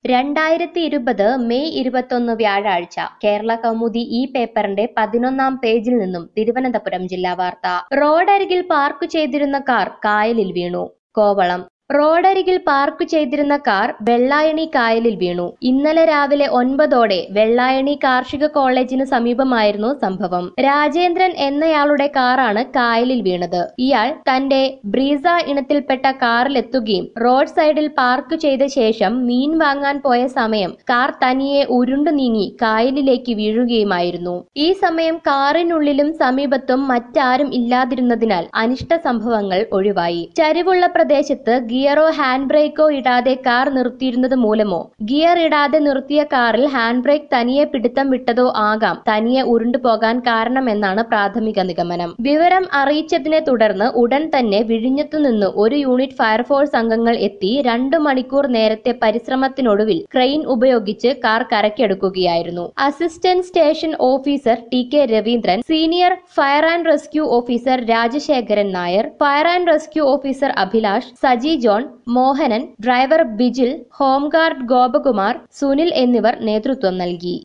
രണ്ടായിരത്തി ഇരുപത് മെയ് ഇരുപത്തൊന്ന് വ്യാഴാഴ്ച കേരള കൗമുദി ഈ പേപ്പറിന്റെ പതിനൊന്നാം പേജിൽ നിന്നും തിരുവനന്തപുരം ജില്ലാ വാർത്ത റോഡരികിൽ പാർക്ക് ചെയ്തിരുന്ന കാർ കായലിൽ വീണു കോവളം റോഡരികിൽ പാർക്ക് ചെയ്തിരുന്ന കാർ വെള്ളായണി കായലിൽ വീണു ഇന്നലെ രാവിലെ ഒൻപതോടെ വെള്ളായണി കാർഷിക കോളേജിന് സമീപമായിരുന്നു സംഭവം രാജേന്ദ്രൻ എന്നയാളുടെ കാറാണ് കായലിൽ വീണത് ഇയാൾ തന്റെ ബ്രീസ ഇനത്തിൽപ്പെട്ട കാറിലെത്തുകയും റോഡ് സൈഡിൽ പാർക്ക് ചെയ്ത ശേഷം മീൻ വാങ്ങാൻ പോയ സമയം കാർ തനിയെ ഉരുണ്ടു നീങ്ങി കായലിലേക്ക് വീഴുകയുമായിരുന്നു ഈ സമയം കാറിനുള്ളിലും സമീപത്തും മറ്റാരും ഇല്ലാതിരുന്നതിനാൽ അനിഷ്ട സംഭവങ്ങൾ ഒഴിവായി ചരിവുള്ള പ്രദേശത്ത് ഗിയറോ ഹാൻഡ് ബ്രേക്കോ ഇടാതെ കാർ നിർത്തിയിരുന്നത് മൂലമോ ഗിയർ ഇടാതെ നിർത്തിയ കാറിൽ ഹാൻഡ് ബ്രേക്ക് തനിയെ പിടുത്തം വിട്ടതോ ആകാം തനിയെ ഉരുണ്ടു പോകാൻ കാരണമെന്നാണ് പ്രാഥമിക നിഗമനം വിവരം അറിയിച്ചതിനെ തുടർന്ന് ഉടൻ തന്നെ വിഴിഞ്ഞത്തു നിന്ന് ഒരു യൂണിറ്റ് ഫയർഫോഴ്സ് അംഗങ്ങൾ എത്തി രണ്ടു മണിക്കൂർ നേരത്തെ പരിശ്രമത്തിനൊടുവിൽ ക്രെയിൻ ഉപയോഗിച്ച് കാർ കരക്കെടുക്കുകയായിരുന്നു assistant station officer T K Raveendran senior fire and rescue officer Rajasekharan Nair fire and rescue officer Abhilash Saji John Mohanan driver Bijil home guard Gopakumar Sunil എന്നിവർ നേതൃത്വം നൽകി